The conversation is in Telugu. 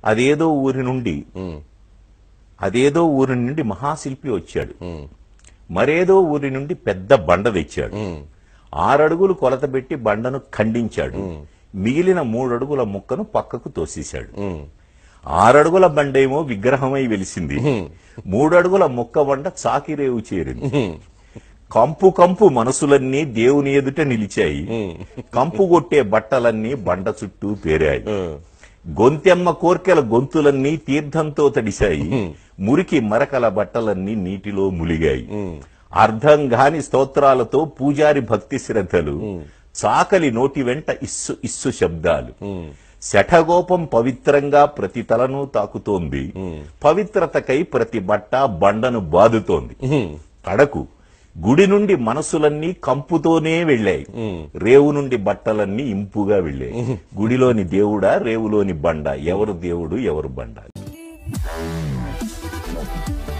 అదేదో ఊరి నుండి అదేదో ఊరి నుండి మహాశిల్పి వచ్చాడు మరేదో ఊరి నుండి పెద్ద బండ తెచ్చాడు ఆరడుగులు కొలత పెట్టి బండను ఖండించాడు మిగిలిన మూడడుగుల ముక్కను పక్కకు తోసేశాడు ఆరడుగుల బండేమో విగ్రహమై వెలిసింది మూడడుగుల ముక్క బండ చాకిరేవు చేరింది కంపు కంపు మనసులన్నీ దేవుని ఎదుట నిలిచాయి కంపు కొట్టే బట్టలన్నీ బండ చుట్టూ పేరాయి గొంతెమ్మ కోర్కెల గొంతులన్నీ తీర్థంతో తడిశాయి మురికి మరకల బట్టలన్నీ నీటిలో ములిగాయి అర్థం గాని స్తోత్రాలతో పూజారి భక్తి శ్రద్ధలు చాకలి నోటి వెంట ఇస్సు ఇస్సు శబ్దాలు శఠగోపం పవిత్రంగా ప్రతి తలను తాకుతోంది పవిత్రతకై ప్రతి బట్ట బండను బాదుతోంది కడకు గుడి నుండి మనసులన్నీ కంపుతోనే వెళ్ళాయి రేవు నుండి బట్టలన్నీ ఇంపుగా వెళ్ళాయి గుడిలోని దేవుడా రేవులోని బండ ఎవరు దేవుడు ఎవరు బండ